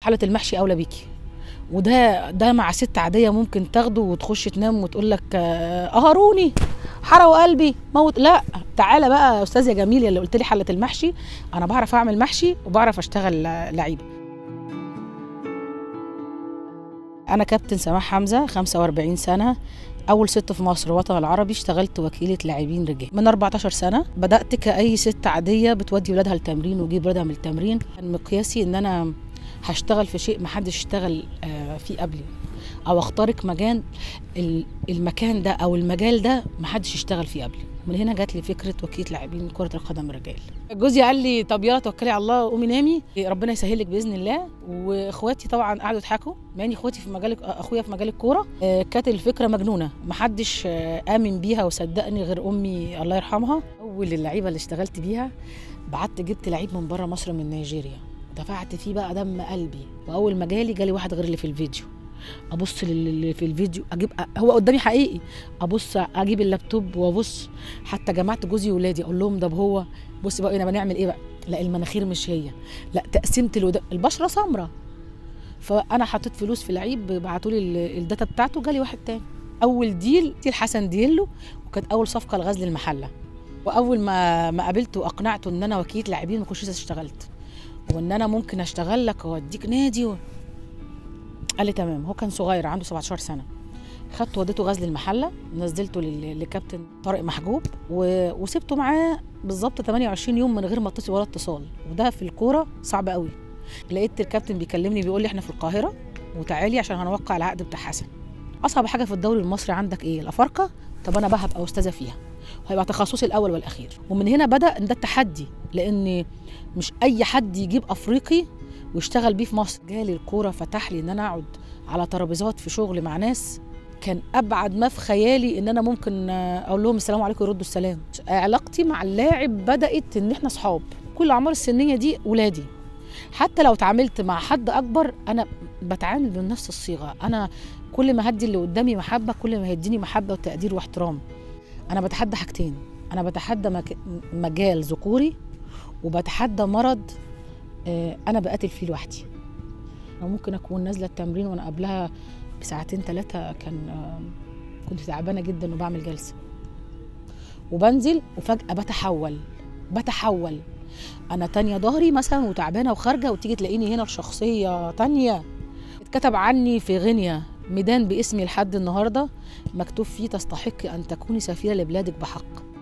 حاله المحشي اولى بيكي وده ده مع ست عاديه ممكن تاخده وتخش تنام وتقول لك آه، قهروني حرقوا قلبي موت لا تعالى بقى يا استاذ يا جميل اللي قلت لي حله المحشي انا بعرف اعمل محشي وبعرف اشتغل آه، لعيبه انا كابتن سماح حمزه 45 سنه اول ست في مصر الوطن العربي اشتغلت وكيله لاعبين رجال من 14 سنه بدات كاي ست عاديه بتودي ولادها التمرين وتجيب ولادها من التمرين كان مقياسي ان انا هشتغل في شيء محدش اشتغل آه، فيه قبلي او اخترق مكان ال- المكان ده او المجال ده محدش اشتغل فيه قبلي من هنا جات لي فكره وكيله لاعبين كره القدم الرجال جوزي قال لي طب يلا توكلي على الله قومي نامي ربنا يسهل لك باذن الله واخواتي طبعا قعدوا يضحكوا مع اني اخواتي في مجال اخويا في مجال الكوره آه، كانت الفكره مجنونه محدش آه، امن بيها وصدقني غير امي الله يرحمها اول اللعيبه اللي اشتغلت بيها بعت جبت لعيب من بره مصر من نيجيريا دفعت فيه بقى دم قلبي واول ما جالي جالي واحد غير اللي في الفيديو ابص للي في الفيديو اجيب هو قدامي حقيقي ابص اجيب اللابتوب وابص حتى جمعت جوزي وولادي اقول لهم ده هو بصي بقى انا بنعمل ايه بقى لا المناخير مش هي لا تقسيمه الودان البشره سمراء فانا حطيت فلوس في لعيب بعتوا لي ال- الداتا بتاعته جالي واحد تاني اول ديل ديل حسن ديلو وكانت اول صفقه لغزل المحله واول ما ما قابلته واقنعته ان انا وكيله لاعبين ما كنتش لسه اشتغلت وان انا ممكن اشتغل لك واوديك نادي و... قال لي تمام هو كان صغير عنده 17 سنه خدته وديته غزل المحله نزلته لل- لكابتن طارق محجوب و... وسبته معاه بالظبط 28 يوم من غير ما اتصل ولا اتصال وده في الكوره صعب قوي لقيت الكابتن بيكلمني بيقول لي احنا في القاهره وتعالي عشان هنوقع العقد بتاع حسن اصعب حاجه في الدوري المصري عندك ايه الافارقه طب انا بقى هبقى استاذه فيها وهيبقى تخصصي الاول والاخير ومن هنا بدا ان ده التحدي لان مش اي حد يجيب افريقي ويشتغل بيه في مصر جالي الكوره فتح لي ان انا اقعد على ترابيزات في شغل مع ناس كان ابعد ما في خيالي ان انا ممكن آه، اقول لهم السلام عليكم يردوا السلام علاقتي مع اللاعب بدات ان احنا اصحاب كل الاعمار السنيه دي ولادي حتى لو اتعاملت مع حد اكبر انا بتعامل بنفس الصيغه انا كل ما هدي اللي قدامي محبه كل ما هيديني محبه وتقدير واحترام انا بتحدى حاجتين انا بتحدى مك... مجال ذكوري وبتحدى مرض آه، انا بقاتل فيه لوحدي أنا ممكن اكون نازله التمرين وانا قبلها بساعتين ثلاثه كان آه، كنت تعبانه جدا وبعمل جلسه وبنزل وفجاه بتحول بتحول انا تانية ظهري مثلا وتعبانه وخارجه وتيجي تلاقيني هنا شخصيه تانية اتكتب عني في غينيا ميدان باسمي لحد النهارده مكتوب فيه تستحقي ان تكوني سفيره لبلادك بحق